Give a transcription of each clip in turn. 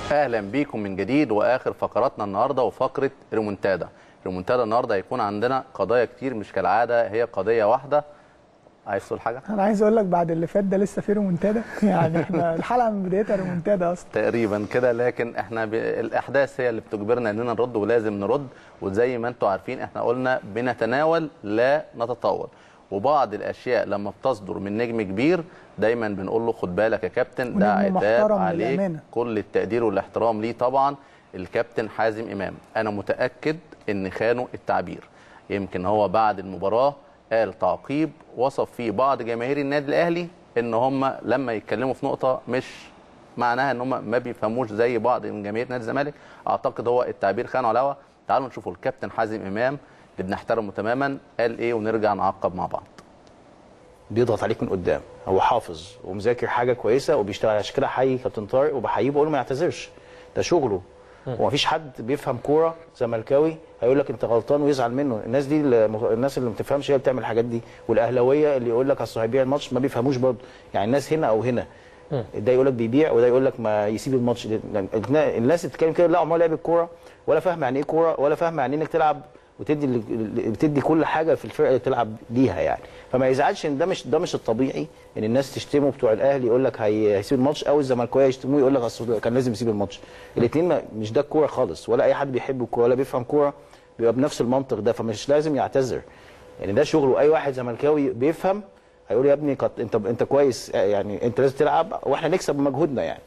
اهلا بيكم من جديد واخر فقراتنا النهارده وفقره ريمونتادا ريمونتادا النهارده هيكون عندنا قضايا كتير مش كالعاده هي قضيه واحده عايز تقول حاجه انا عايز اقول لك بعد اللي فات ده لسه في ريمونتادا يعني احنا الحلقه من بدايتها ريمونتادا اصلا تقريبا كده لكن احنا ب... الاحداث هي اللي بتجبرنا اننا نرد ولازم نرد وزي ما انتم عارفين احنا قلنا بنتناول لا نتطاول وبعض الاشياء لما بتصدر من نجم كبير دايما بنقول له خد بالك يا كابتن ده ونجم عتاب محترم عليك للأمانة. كل التقدير والاحترام ليه طبعا الكابتن حازم امام انا متاكد ان خانوا التعبير يمكن هو بعد المباراه قال تعقيب وصف فيه بعض جماهير النادي الاهلي ان هم لما يتكلموا في نقطه مش معناها ان هم ما بيفهموش زي بعض من جماهير نادي الزمالك اعتقد هو التعبير خانه على الهوا تعالوا نشوفوا الكابتن حازم امام اللي بنحترمه تماما قال ايه ونرجع نعقب مع بعض بيضغط عليك من قدام هو حافظ ومذاكر حاجه كويسه وبيشتغل عشان كده احيي كابتن طارق وبحييه بقول له ما يعتذرش ده شغله ومفيش حد بيفهم كوره زملكاوي هيقول لك انت غلطان ويزعل منه الناس دي اللي- الناس اللي ما بتفهمش هي اللي بتعمل الحاجات دي والاهلاويه اللي يقول لك اصل هيبيع الماتش ما بيفهموش برضه يعني الناس هنا او هنا ده يقول لك بيبيع وده يقول لك ما يسيب الماتش لأن الناس اللي بتتكلم كده لا عمرها لعبت كوره ولا فاهمه يعني ايه كوره ولا فاهمه يعني إيه انك تلعب وتدي ال- بتدي كل حاجه في الفرقه اللي تلعب ليها يعني فما يزعلش ان ده مش ده مش الطبيعي ان الناس تشتمه بتوع الاهلي يقول لك هي- هيسيب الماتش او الزملكاويه يشتموه يقول لك اصل كان لازم يسيب الماتش الاثنين مش ده الكوره خالص ولا اي حد بيحب الكوره ولا بيفهم كوره بيبقى بنفس المنطق ده فمش لازم يعتذر يعني ده شغله اي واحد زملكاوي بيفهم هيقول يا ابني قط- انت انت كويس يعني انت لازم تلعب واحنا نكسب بمجهودنا يعني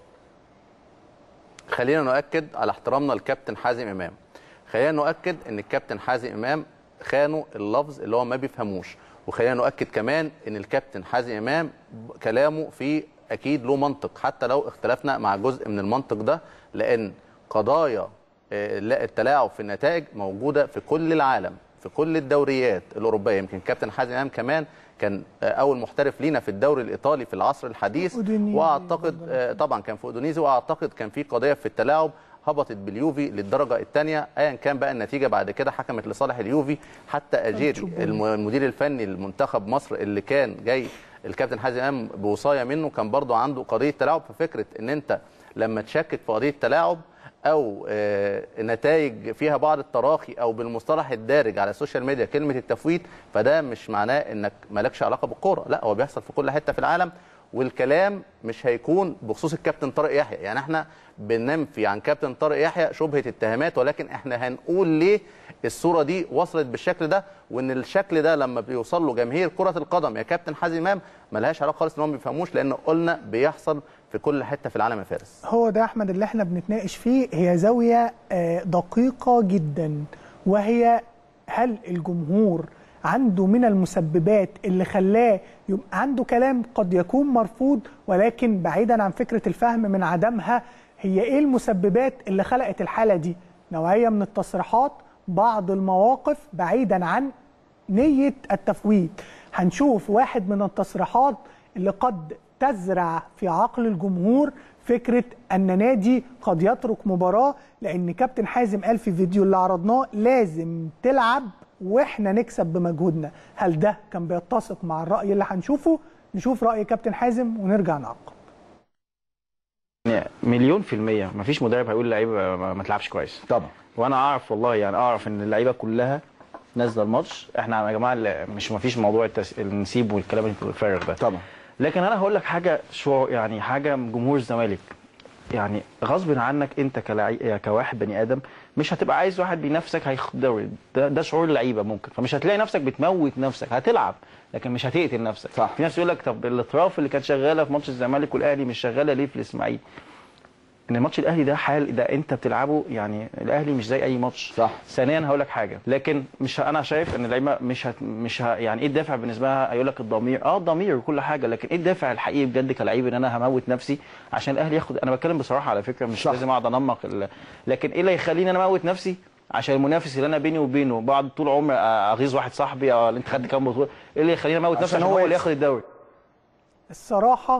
خلينا نؤكد على احترامنا للكابتن حازم امام خلينا نؤكد ان الكابتن حازم امام خانوا اللفظ اللي هو ما بيفهموش وخلينا نؤكد كمان ان الكابتن حازم امام ب- كلامه فيه اكيد له منطق حتى لو اختلفنا مع جزء من المنطق ده لان قضايا آه، لا- التلاعب في النتائج موجوده في كل العالم في كل الدوريات الاوروبيه يمكن كابتن حازم امام كمان كان آه، اول محترف لينا في الدوري الايطالي في العصر الحديث أودينيزي واعتقد آه، طبعا كان في اودونيزي واعتقد كان في قضيه في التلاعب هبطت باليوفي للدرجه الثانيه ايا كان بقى النتيجه بعد كده حكمت لصالح اليوفي حتى اجيري الم- المدير الفني لمنتخب مصر اللي كان جاي الكابتن حازم امام بوصايه منه كان برضه عنده قضيه تلاعب ففكره ان انت لما تشكك في قضيه تلاعب او آه، نتائج فيها بعض التراخي او بالمصطلح الدارج على السوشيال ميديا كلمه التفويت فده مش معناه انك مالكش علاقه بالكوره لا هو بيحصل في كل حته في العالم والكلام مش هيكون بخصوص الكابتن طارق يحيى يعني احنا بننفي عن كابتن طارق يحيى شبهه اتهامات ولكن احنا هنقول ليه الصوره دي وصلت بالشكل ده وان الشكل ده لما بيوصل له جماهير كره القدم يا كابتن حازم امام ملهاش علاقه خالص ان هم ما بيفهموش لان قلنا بيحصل في كل حته في العالم يا فارس هو ده احمد اللي احنا بنتناقش فيه هي زاويه آه، دقيقه جدا وهي هل الجمهور عنده من المسببات اللي خلاه يبقى عنده كلام قد يكون مرفوض ولكن بعيدا عن فكره الفهم من عدمها هي ايه المسببات اللي خلقت الحاله دي نوعيه من التصريحات بعض المواقف بعيدا عن نية التفويت هنشوف واحد من التصريحات اللي قد تزرع في عقل الجمهور فكرة أن نادي قد يترك مباراة لأن كابتن حازم قال في فيديو اللي عرضناه لازم تلعب وإحنا نكسب بمجهودنا هل ده كان بيتسق مع الرأي اللي هنشوفه نشوف رأي كابتن حازم ونرجع نعقب يعني مليون في المية مفيش مدرب هيقول لعيبة ما, ما تلعبش كويس طبعا وانا اعرف والله يعني اعرف ان اللعيبه كلها نازله الماتش احنا يا جماعه لا- مش مفيش موضوع التس... النسيب والكلام الفارغ ده طبعا لكن انا هقول لك حاجه شو يعني حاجه من جمهور الزمالك يعني غصب عنك انت كلاعب كواحد بني ادم مش هتبقى عايز واحد بينافسك هياخد دوري ده, ده شعور اللعيبه ممكن فمش هتلاقي نفسك بتموت نفسك هتلعب لكن مش هتقتل نفسك صح. في ناس يقول لك طب الاطراف اللي كانت شغاله في ماتش الزمالك والاهلي مش شغاله ليه في الاسماعيلي ان ماتش الاهلي ده حال ده انت بتلعبه يعني الاهلي مش زي اي ماتش صح. ثانيا هقول لك حاجه لكن مش ه- انا شايف ان اللعيبه مش هت مش ه يعني ايه الدافع بالنسبه لها هيقول لك الضمير اه الضمير وكل حاجه لكن ايه الدافع الحقيقي بجد كلعيب ان انا هموت نفسي عشان الاهلي ياخد انا بتكلم بصراحه على فكره مش صح. لازم اقعد انمق ال... لكن ايه اللي يخليني انا اموت نفسي عشان المنافس اللي انا بيني وبينه بعد طول عمري اغيظ واحد صاحبي اه انت خدت كام بطوله ايه اللي يخليني اموت نفسي عشان عشان هو هو اللي يكسب. ياخد الدوري الصراحة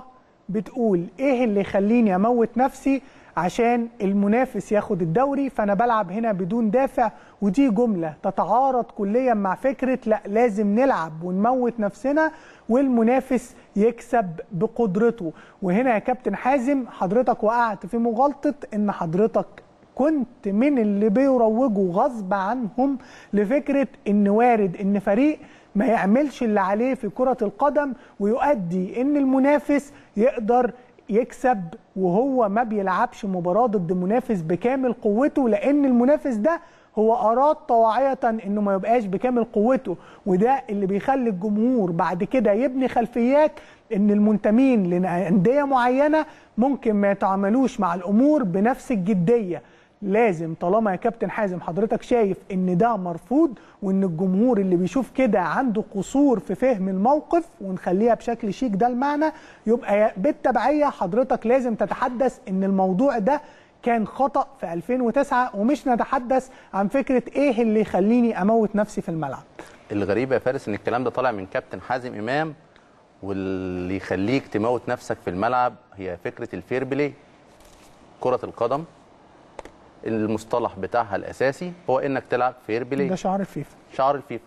بتقول ايه اللي يخليني اموت نفسي عشان المنافس ياخد الدوري فانا بلعب هنا بدون دافع ودي جمله تتعارض كليا مع فكره لا لازم نلعب ونموت نفسنا والمنافس يكسب بقدرته وهنا يا كابتن حازم حضرتك وقعت في مغالطه ان حضرتك كنت من اللي بيروجوا غصب عنهم لفكره ان وارد ان فريق ما يعملش اللي عليه في كره القدم ويؤدي ان المنافس يقدر يكسب وهو ما بيلعبش مباراه ضد منافس بكامل قوته لان المنافس ده هو اراد طواعيه انه ما يبقاش بكامل قوته وده اللي بيخلي الجمهور بعد كده يبني خلفيات ان المنتمين لانديه معينه ممكن ما يتعاملوش مع الامور بنفس الجديه لازم طالما يا كابتن حازم حضرتك شايف ان ده مرفوض وان الجمهور اللي بيشوف كده عنده قصور في فهم الموقف ونخليها بشكل شيك ده المعنى يبقى بالتبعيه حضرتك لازم تتحدث ان الموضوع ده كان خطأ في 2009 ومش نتحدث عن فكرة ايه اللي يخليني اموت نفسي في الملعب الغريب يا فارس ان الكلام ده طالع من كابتن حازم امام واللي يخليك تموت نفسك في الملعب هي فكره الفير بلاي كره القدم المصطلح بتاعها الاساسي هو انك تلعب فير بلاي ده شعار الفيفا شعار الفيفا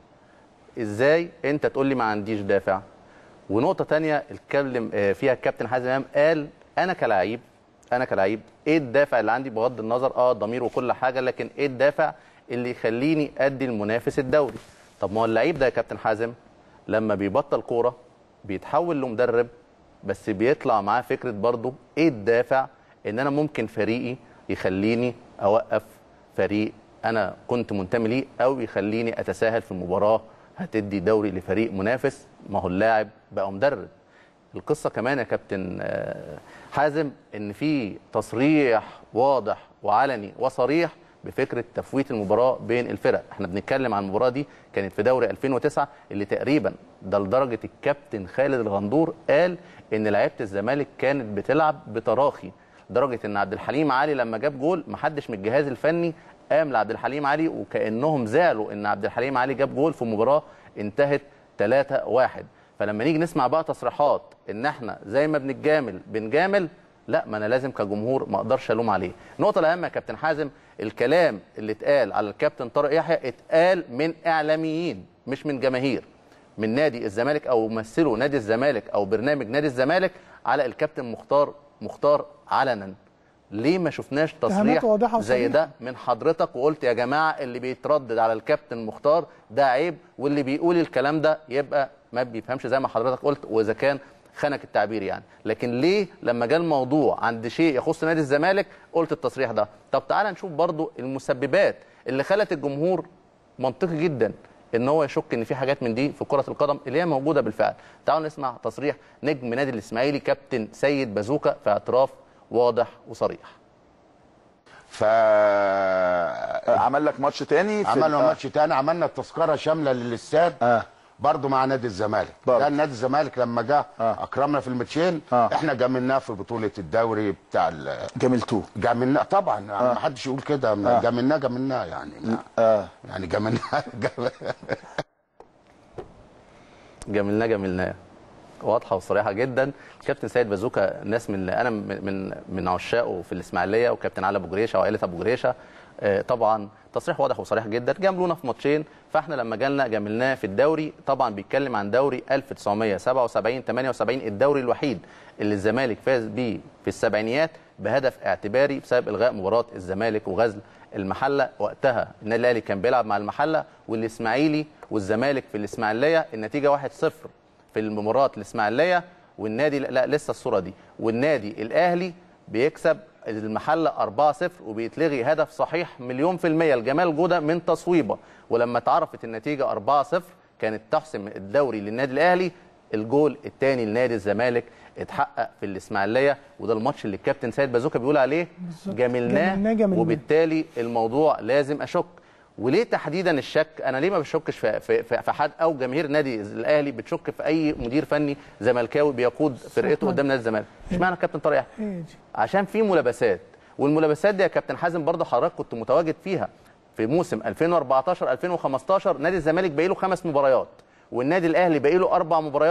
ازاي انت تقول لي ما عنديش دافع ونقطه تانية اتكلم آه، فيها الكابتن حازم امام قال انا كلاعب انا كلاعب ايه الدافع اللي عندي بغض النظر اه ضمير وكل حاجه لكن ايه الدافع اللي يخليني ادي المنافس الدوري طب ما هو اللعيب ده يا كابتن حازم لما بيبطل كوره بيتحول لمدرب بس بيطلع معاه فكره برضه ايه الدافع ان انا ممكن فريقي يخليني اوقف فريق انا كنت منتمي ليه او يخليني اتساهل في مباراه هتدي دوري لفريق منافس ما هو اللاعب بقى مدرب القصه كمان يا كابتن آه، حازم ان في تصريح واضح وعلني وصريح بفكره تفويت المباراه بين الفرق احنا بنتكلم عن المباراه دي كانت في دوري 2009 اللي تقريبا ده لدرجه الكابتن خالد الغندور قال ان لعيبه الزمالك كانت بتلعب بتراخي لدرجه ان عبد الحليم علي لما جاب جول محدش من الجهاز الفني قام لعبد الحليم علي وكانهم زعلوا ان عبد الحليم علي جاب جول في مباراه انتهت 3-1 فلما نيجي نسمع بقى تصريحات ان احنا زي ما بنتجامل بنجامل لا ما انا لازم كجمهور ما اقدرش الوم عليه النقطه الاهم يا كابتن حازم الكلام اللي اتقال على الكابتن طارق يحيى اتقال من اعلاميين مش من جماهير من نادي الزمالك او ممثله نادي الزمالك او برنامج نادي الزمالك على الكابتن مختار مختار علنا ليه ما شفناش تصريح اتهامات واضحة زي وصريحة. ده من حضرتك وقلت يا جماعه اللي بيتردد على الكابتن مختار ده عيب واللي بيقول الكلام ده يبقى ما بيفهمش زي ما حضرتك قلت واذا كان خانك التعبير يعني لكن ليه لما جاء الموضوع عند شيء يخص نادي الزمالك قلت التصريح ده طب تعال نشوف برضو المسببات اللي خلت الجمهور منطقي جدا ان هو يشك ان في حاجات من دي في كره القدم اللي هي موجوده بالفعل تعالوا نسمع تصريح نجم نادي الاسماعيلي كابتن سيد بازوكا في اعتراف واضح وصريح فعمل لك ماتش تاني في عملنا ال- ماتش تاني عملنا التذكره شامله للاستاد آه. برضه مع نادي الزمالك برضه. كان نادي الزمالك لما جه آه. اكرمنا في الماتشين آه. احنا جاملناه في بطوله الدوري بتاع ال- جميلتوه جاملناه طبعا ما حدش يقول كده آه. جاملناه جاملناه يعني ما- اه يعني جاملناه جامل- جملناه جملناه واضحه وصريحه جدا كابتن سيد بازوكا ناس من انا من من من عشاقه في الاسماعيليه وكابتن علي ابو جريشه وعائله ابو جريشه آه، طبعا تصريح واضح وصريح جدا جاملونا في ماتشين فاحنا لما جالنا جاملناه في الدوري طبعا بيتكلم عن دوري 1977 78 الدوري الوحيد اللي الزمالك فاز بيه في السبعينيات بهدف اعتباري بسبب الغاء مباراه الزمالك وغزل المحله وقتها النادي الاهلي كان بيلعب مع المحله والاسماعيلي والزمالك في الاسماعيليه النتيجه 1-0 في المباراه الاسماعيليه والنادي لا لسه الصوره دي والنادي الاهلي بيكسب المحله 4-0 وبيتلغي هدف صحيح مليون في المية لجمال جودة من تصويبه ولما اتعرفت النتيجة 4-0 كانت تحسم الدوري للنادي الأهلي الجول الثاني لنادي الزمالك اتحقق في الإسماعيلية وده الماتش اللي الكابتن سيد بازوكا بيقول عليه جاملناه جاملناه جاملناه. وبالتالي الموضوع لازم أشك وليه تحديدا الشك انا ليه ما بشكش في في في في حد او جماهير نادي الاهلي بتشك في اي مدير فني زملكاوي بيقود فرقته قدام نادي الزمالك اشمعنى الكابتن طارق يحيى هي دي. عشان في ملابسات والملابسات دي يا كابتن حازم برضه حضرتك كنت متواجد فيها في موسم 2014 2015 نادي الزمالك باقي له خمس مباريات والنادي الاهلي باقي له اربع مباريات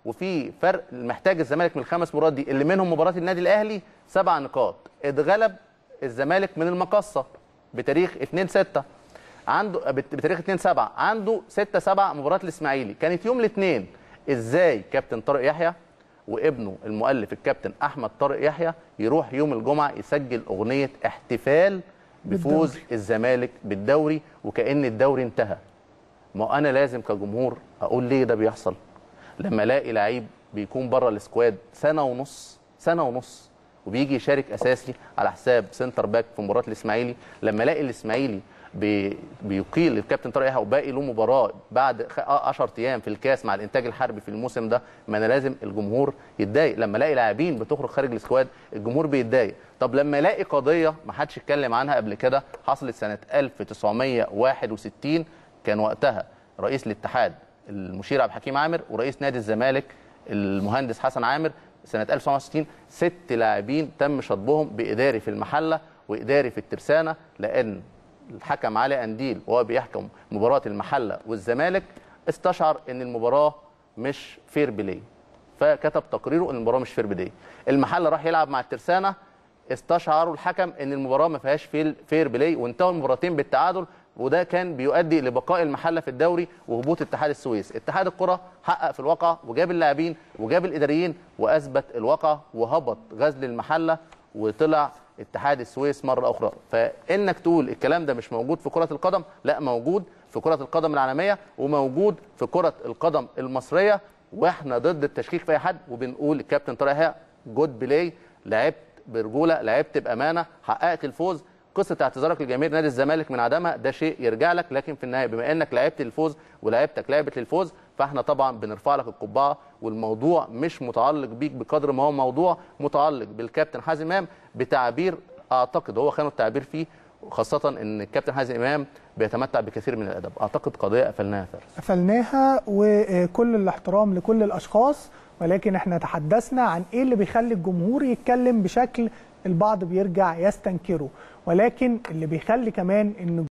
وفي فرق محتاج الزمالك من الخمس مباريات دي اللي منهم مباراه النادي الاهلي سبع نقاط اتغلب الزمالك من المقصه بتاريخ 2 6 عنده بت- بتاريخ 2 7 عنده 6 7 مباراه الاسماعيلي كانت يوم الاثنين ازاي كابتن طارق يحيى وابنه المؤلف الكابتن احمد طارق يحيى يروح يوم الجمعه يسجل اغنيه احتفال بفوز بالدوري. الزمالك بالدوري وكأن الدوري انتهى ما هو انا لازم كجمهور اقول ليه ده بيحصل لما الاقي لعيب بيكون بره السكواد سنه ونص سنه ونص وبيجي يشارك اساسي على حساب سنتر باك في مباراه الاسماعيلي لما الاقي الاسماعيلي بي بيقيل الكابتن طارق يحيى وباقي له مباراه بعد 10 ايام في الكاس مع الانتاج الحربي في الموسم ده ما انا لازم الجمهور يتضايق لما الاقي لاعبين بتخرج خارج السكواد الجمهور بيتضايق طب لما الاقي قضيه ما حدش اتكلم عنها قبل كده حصلت سنه 1961 كان وقتها رئيس الاتحاد المشير عبد الحكيم عامر ورئيس نادي الزمالك المهندس حسن عامر سنه 1960 ست لاعبين تم شطبهم باداري في المحله واداري في الترسانه لان الحكم علي انديل وهو بيحكم مباراه المحله والزمالك استشعر ان المباراه مش فير بلاي فكتب تقريره ان المباراه مش فير بلاي المحله راح يلعب مع الترسانه استشعروا الحكم ان المباراه ما فيهاش فيل- فير بلاي وانتهوا المباراتين بالتعادل وده كان بيؤدي لبقاء المحله في الدوري وهبوط اتحاد السويس اتحاد الكره حقق في الواقع وجاب اللاعبين وجاب الاداريين واثبت الواقع وهبط غزل المحله وطلع اتحاد السويس مره اخرى فانك تقول الكلام ده مش موجود في كره القدم لا موجود في كره القدم العالميه وموجود في كره القدم المصريه واحنا ضد التشكيك في اي حد وبنقول الكابتن طارق يحيى جود بلاي لعبت برجوله لعبت بامانه حققت الفوز قصه اعتذارك لجماهير نادي الزمالك من عدمها ده شيء يرجع لك لكن في النهايه بما انك لعبت الفوز ولعبتك لعبت للفوز فاحنا طبعا بنرفع لك القبعه والموضوع مش متعلق بيك بقدر ما هو موضوع متعلق بالكابتن حازم امام بتعبير اعتقد هو خانوا التعبير فيه خاصه ان الكابتن حازم امام بيتمتع بكثير من الادب اعتقد قضيه قفلناها يا فارس قفلناها وكل الاحترام لكل الاشخاص ولكن احنا تحدثنا عن ايه اللي بيخلي الجمهور يتكلم بشكل البعض بيرجع يستنكره ولكن اللي بيخلي كمان ان